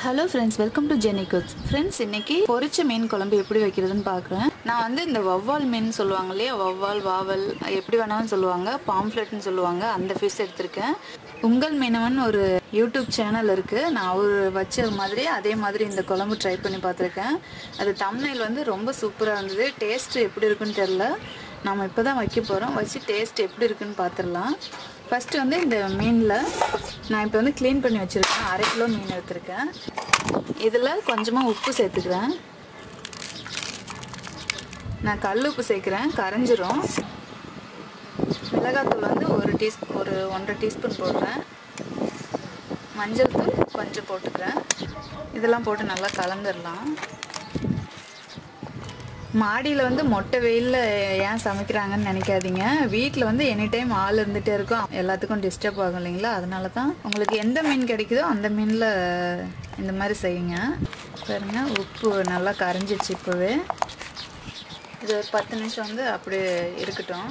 hello friends welcome to Jeni cooks friends இன்னைக்கு பொரிச்ச மீன் குழம்பு எப்படி வைக்கிறதுன்னு பார்க்குறேன் நான் வந்து இந்த வவ்வால் மீன் சொல்லுவாங்க இல்லையா வவ்வால் வாவல் எப்படி வேணாலும் சொல்லுவாங்க பாம்ஃப்ளெட்னு சொல்லுவாங்க அந்த ஃபிஷ் எடுத்திருக்கேன் உங்கள் மீனவன் ஒரு யூடியூப் சேனல் இருக்குது நான் அவர் வச்ச மாதிரி அதே மாதிரி இந்த குழம்பு ட்ரை பண்ணி பார்த்துருக்கேன் அது தம்னைல் வந்து ரொம்ப சூப்பராக இருந்தது டேஸ்ட் எப்படி இருக்குன்னு தெரில நம்ம இப்போ தான் வைக்க போகிறோம் வச்சு டேஸ்ட் எப்படி இருக்குன்னு பார்த்துடலாம் ஃபஸ்ட்டு வந்து இந்த மீனில் நான் இப்போ வந்து க்ளீன் பண்ணி வச்சுருக்கேன் அரை கிலோ மீன் எடுத்திருக்கேன் இதில் கொஞ்சமாக உப்பு சேர்த்துக்கிறேன் நான் கல் உப்பு சேர்க்குறேன் கரைஞ்சிரும் மிளகாத்தூள் வந்து ஒரு டீஸ் ஒரு ஒன்றரை டீஸ்பூன் போடுறேன் மஞ்சள் தூள் கொஞ்சம் போட்டுக்கிறேன் இதெல்லாம் போட்டு நல்லா கலந்துடலாம் மாடியில் வந்து மொட்டை வெயிலில் ஏன் சமைக்கிறாங்கன்னு நினைக்காதீங்க வீட்டில் வந்து எனி டைம் ஆள் இருந்துகிட்டே இருக்கும் எல்லாத்துக்கும் டிஸ்டர்ப் ஆகும் இல்லைங்களா அதனால தான் உங்களுக்கு எந்த மீன் கிடைக்குதோ அந்த மீனில் இந்த மாதிரி செய்யுங்க பாருங்க உப்பு நல்லா கரைஞ்சிச்சு இப்போவே இது ஒரு பத்து நிமிஷம் வந்து அப்படியே இருக்கட்டும்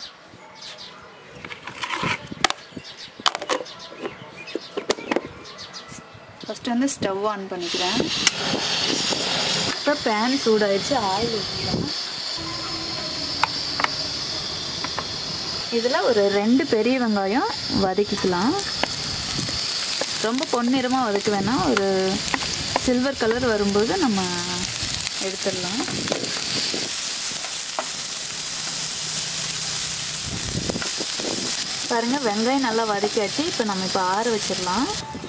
ஃபஸ்ட்டு வந்து ஸ்டவ் ஆன் பண்ணிக்கிறேன் இப்போ பேன் சூடாயிடுச்சு ஆயில் ஊற்றிக்கலாம் இதில் ஒரு ரெண்டு பெரிய வெங்காயம் வதக்கிக்கலாம் ரொம்ப பொன்னிறமாக வதக்க வேணாம் ஒரு சில்வர் கலர் வரும்போது நம்ம எடுத்துடலாம் பாருங்கள் வெங்காயம் நல்லா வதக்கியாச்சு இப்போ நம்ம இப்போ ஆற வச்சிடலாம்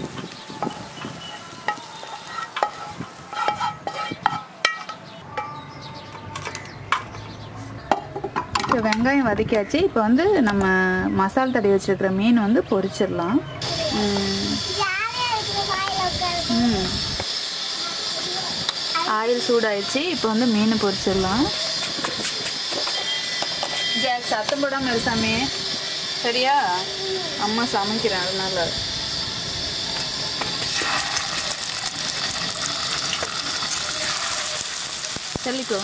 இப்போ வெங்காயம் வதக்கியாச்சு இப்போ வந்து நம்ம மசால் தடவி வச்சுருக்கிற மீன் வந்து பொரிச்சிடலாம் ஆயில் சூடாயிடுச்சு இப்போ வந்து மீன் பொரிச்சிடலாம் ஜாக் சத்தம் போடாமல் இரு சாமி சரியா அம்மா சமைக்கிறேன் அதனால சொல்லிக்கோ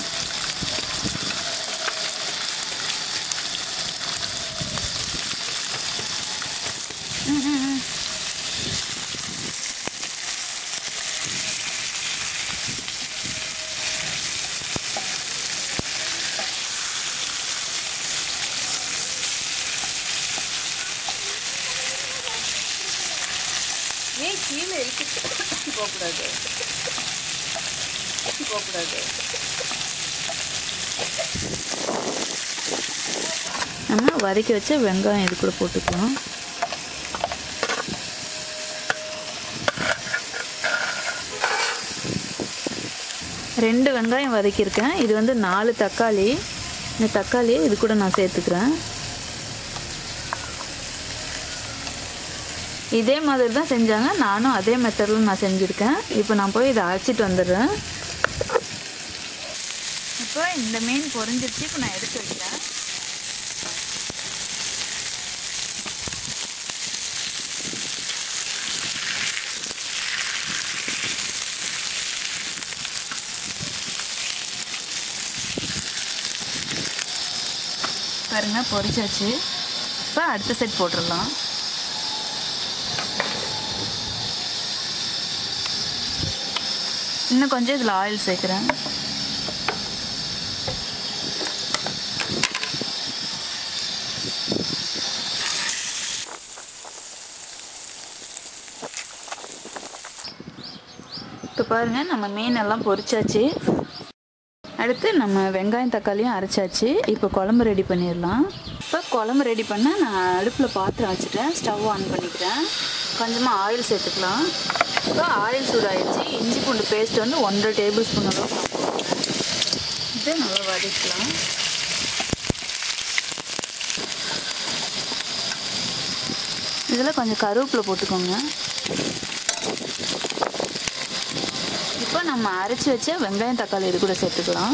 ஏன் கீழே இழுத்து போகக்கூடாது போகக்கூடாது நம்ம வதக்கி வச்ச வெங்காயம் இது கூட போட்டுக்கலாம் ரெண்டு வெங்காயம் வதக்கியிருக்கேன் இது வந்து நாலு தக்காளி இந்த தக்காளியை இது கூட நான் சேர்த்துக்கிறேன் இதே மாதிரி தான் செஞ்சாங்க நானும் அதே மெத்தடில் நான் செஞ்சுருக்கேன் இப்போ நான் போய் இதை அரைச்சிட்டு வந்துடுறேன் இப்போ இந்த மீன் பொரிஞ்சிருச்சு இப்போ நான் எடுத்து வைக்கிறேன் பாருங்க பொரிச்சாச்சு இப்போ அடுத்த செட் போட்டுடலாம் இன்னும் கொஞ்சம் இதில் ஆயில் சேர்க்குறேன் இப்போ பாருங்கள் நம்ம மீன் எல்லாம் பொரிச்சாச்சு அடுத்து நம்ம வெங்காயம் தக்காளியும் அரைச்சாச்சு இப்போ குழம்பு ரெடி பண்ணிடலாம் இப்போ குழம்பு ரெடி பண்ண நான் அடுப்பில் பாத்திரம் வச்சுட்டேன் ஸ்டவ் ஆன் பண்ணிக்கிறேன் கொஞ்சமாக ஆயில் சேர்த்துக்கலாம் இப்போ ஆயில் சூடாயிடுச்சு இஞ்சி பூண்டு பேஸ்ட் வந்து ஒன்றரை டேபிள் ஸ்பூன் அளவு இது நல்லா வதக்கலாம் இதில் கொஞ்சம் கருவேப்பிலை போட்டுக்கோங்க இப்போ நம்ம அரைச்சி வச்ச வெங்காயம் தக்காளி இது கூட சேர்த்துக்கலாம்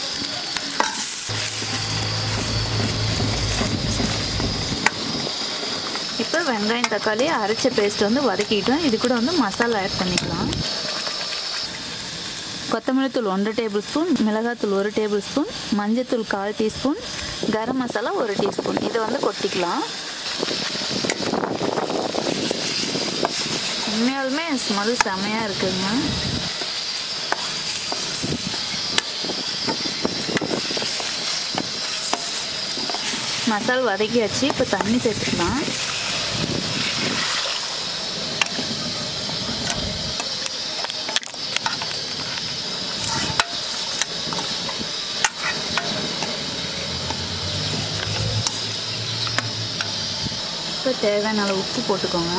இப்போ வெங்காயம் தக்காளி அரைச்ச பேஸ்ட் வந்து வதக்கிட்டோம் இது கூட வந்து மசாலா ஆட் பண்ணிக்கலாம் கொத்தமல்லி தூள் ஒன்றரை டேபிள் ஸ்பூன் மிளகாத்தூள் ஒரு டேபிள் ஸ்பூன் மஞ்சத்தூள் கால் டீஸ்பூன் கரம் மசாலா ஒரு டீஸ்பூன் இதை வந்து கொட்டிக்கலாம் உண்மையாலுமே ஸ்மெல் செமையாக இருக்குங்க மசால் வதக்கியாச்சு இப்போ தண்ணி சேர்த்துக்கலாம் இப்போ தேவையான அளவு உப்பு போட்டுக்கோங்க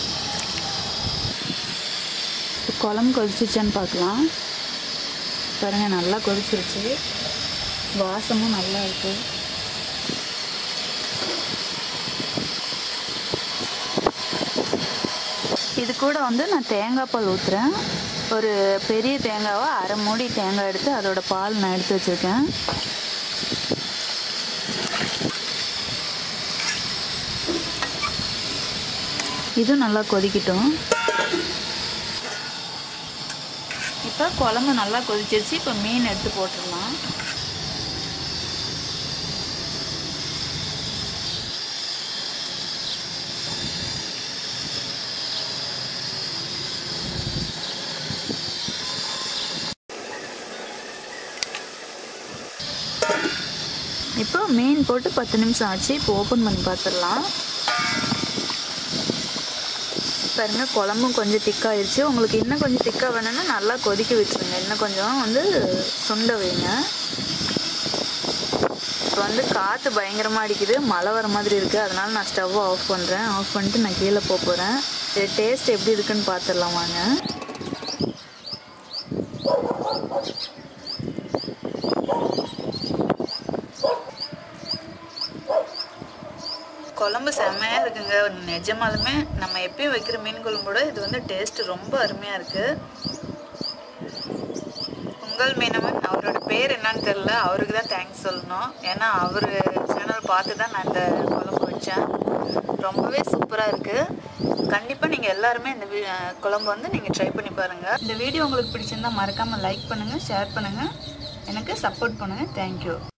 இப்போ குழம்பு கொதிச்சிச்சான்னு பார்க்கலாம் பாருங்க நல்லா கொதிச்சிருச்சு வாசமும் நல்லா இருக்குது இது கூட வந்து நான் தேங்காய் பால் ஊற்றுறேன் ஒரு பெரிய தேங்காவை அரை மூடி தேங்காய் எடுத்து அதோட பால் நான் எடுத்து வச்சுருக்கேன் இதுவும் நல்லா கொதிக்கட்டும் இப்போ குழம்பு நல்லா கொதிச்சிருச்சு இப்போ மீன் எடுத்து போட்டுடலாம் இப்போ மீன் போட்டு பத்து நிமிஷம் ஆச்சு இப்போ ஓப்பன் பண்ணி பார்த்துடலாம் பாருங்க குழம்பும் கொஞ்சம் திக்காயிருச்சு உங்களுக்கு இன்னும் கொஞ்சம் திக்காக வேணும்னா நல்லா கொதிக்க வச்சுருங்க இன்னும் கொஞ்சம் வந்து சுண்ட வைங்க இப்போ வந்து காற்று பயங்கரமாக அடிக்குது மழை வர மாதிரி இருக்குது அதனால நான் ஸ்டவ்வை ஆஃப் பண்ணுறேன் ஆஃப் பண்ணிட்டு நான் கீழே போக போகிறேன் இது டேஸ்ட் எப்படி இருக்குன்னு பார்த்துடலாம் வாங்க குழம்பு செம்மையாக இருக்குங்க நிஜமாலுமே நம்ம எப்பயும் வைக்கிற மீன் குழம்போட இது வந்து டேஸ்ட் ரொம்ப அருமையாக இருக்குது உங்கள் மீனவன் அவரோட பேர் என்னன்னு தெரில அவருக்கு தான் தேங்க்ஸ் சொல்லணும் ஏன்னா அவர் சேனல் பார்த்து தான் நான் இந்த குழம்பு வச்சேன் ரொம்பவே சூப்பராக இருக்குது கண்டிப்பாக நீங்கள் எல்லாருமே இந்த வீ- அஹ் குழம்பு வந்து நீங்கள் ட்ரை பண்ணி பாருங்கள் இந்த வீடியோ உங்களுக்கு பிடிச்சிருந்தா மறக்காமல் லைக் பண்ணுங்கள் ஷேர் பண்ணுங்கள் எனக்கு சப்போர்ட் பண்ணுங்கள் தேங்க்யூ